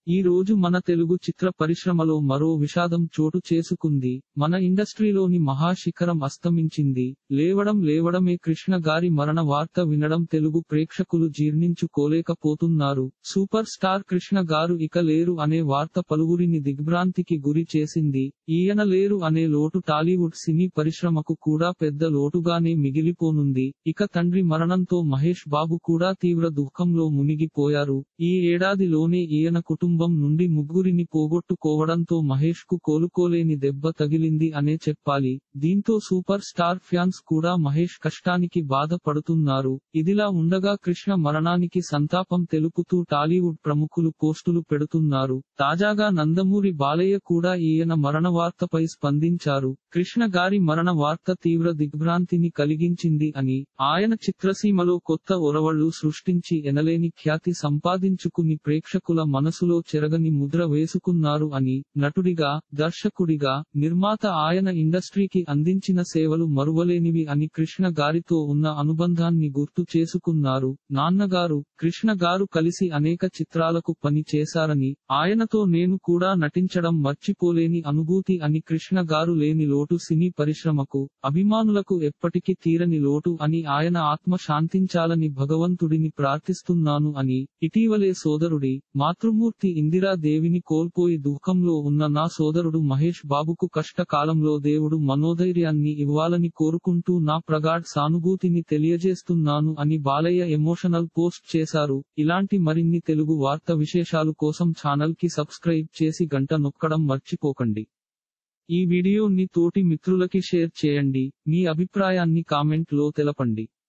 ఈ రోజు మన తెలుగు చిత్ర పరిశ్రమలో మరో విషాదం చోటు చేసుకుంది మన ఇండస్ట్రీలోని మహాశిఖరం అస్తమించింది లేవడం లేవడమే కృష్ణ గారి మరణ వార్త వినడం తెలుగు ప్రేక్షకులు జీర్ణించుకోలేకపోతున్నారు సూపర్ స్టార్ కృష్ణ గారు ఇక లేరు అనే వార్త పలువురిని దిగ్భ్రాంతికి గురి చేసింది ఈయన లేరు అనే లోటు టాలీవుడ్ సినీ పరిశ్రమకు కూడా పెద్ద లోటుగానే మిగిలిపోనుంది ఇక తండ్రి మరణంతో మహేష్ బాబు కూడా తీవ్ర దుఃఖంలో మునిగిపోయారు ఈ ఏడాదిలోనే ఈయన కుటుంబం నుండి ముగ్గురిని పోగొట్టుకోవడంతో మహేష్ కు కోలుకోలేని దెబ్బ తగిలింది అనే చెప్పాలి దీంతో సూపర్ స్టార్ ఫ్యాన్స్ కూడా మహేష్ కష్టానికి బాధపడుతున్నారు ఇదిలా ఉండగా కృష్ణ మరణానికి సంతాపం తెలుపుతూ టాలీవుడ్ ప్రముఖులు పోస్టులు పెడుతున్నారు తాజాగా నందమూరి బాలయ్య కూడా ఈయన మరణ వార్తపై స్పందించారు కృష్ణ గారి మరణ వార్త తీవ్ర దిగ్భ్రాంతిని కలిగించింది అని ఆయన చిత్రసీమలో కొత్త ఒరవళ్లు సృష్టించి ఎనలేని ఖ్యాతి సంపాదించుకుని ప్రేక్షకుల మనసులో చెరగని ముద్ర వేసుకున్నారు అని నటుడిగా దర్శకుడిగా నిర్మాత ఆయన ఇండస్ట్రీకి అందించిన సేవలు మరువలేనివి అని కృష్ణ గారితో ఉన్న అనుబంధాన్ని గుర్తు చేసుకున్నారు నాన్నగారు కృష్ణ గారు కలిసి అనేక చిత్రాలకు పని చేశారని ఆయనతో నేను కూడా నటించడం మర్చిపోలేని అనుభూతి అని కృష్ణ గారు లేని లోటు సినీ పరిశ్రమకు అభిమానులకు ఎప్పటికీ తీరని లోటు అని ఆయన ఆత్మ శాంతించాలని భగవంతుడిని ప్రార్థిస్తున్నాను అని ఇటీవలే సోదరుడి మాతృమూర్తి ఇందిరాదేవిని కోల్పోయి దుఃఖంలో ఉన్న నా సోదరుడు మహేష్ బాబుకు కష్టకాలంలో దేవుడు మనోధైర్యాన్ని ఇవ్వాలని కోరుకుంటూ నా ప్రగాఢ్ సానుభూతిని తెలియజేస్తున్నాను అని బాలయ్య ఎమోషనల్ పోస్ట్ చేశారు ఇలాంటి మరిన్ని తెలుగు వార్త విశేషాలు కోసం ఛానల్ కి సబ్స్క్రైబ్ చేసి గంట నొక్కడం మర్చిపోకండి ఈ వీడియోని తోటి మిత్రులకి షేర్ చేయండి మీ అభిప్రాయాన్ని కామెంట్ లో తెలపండి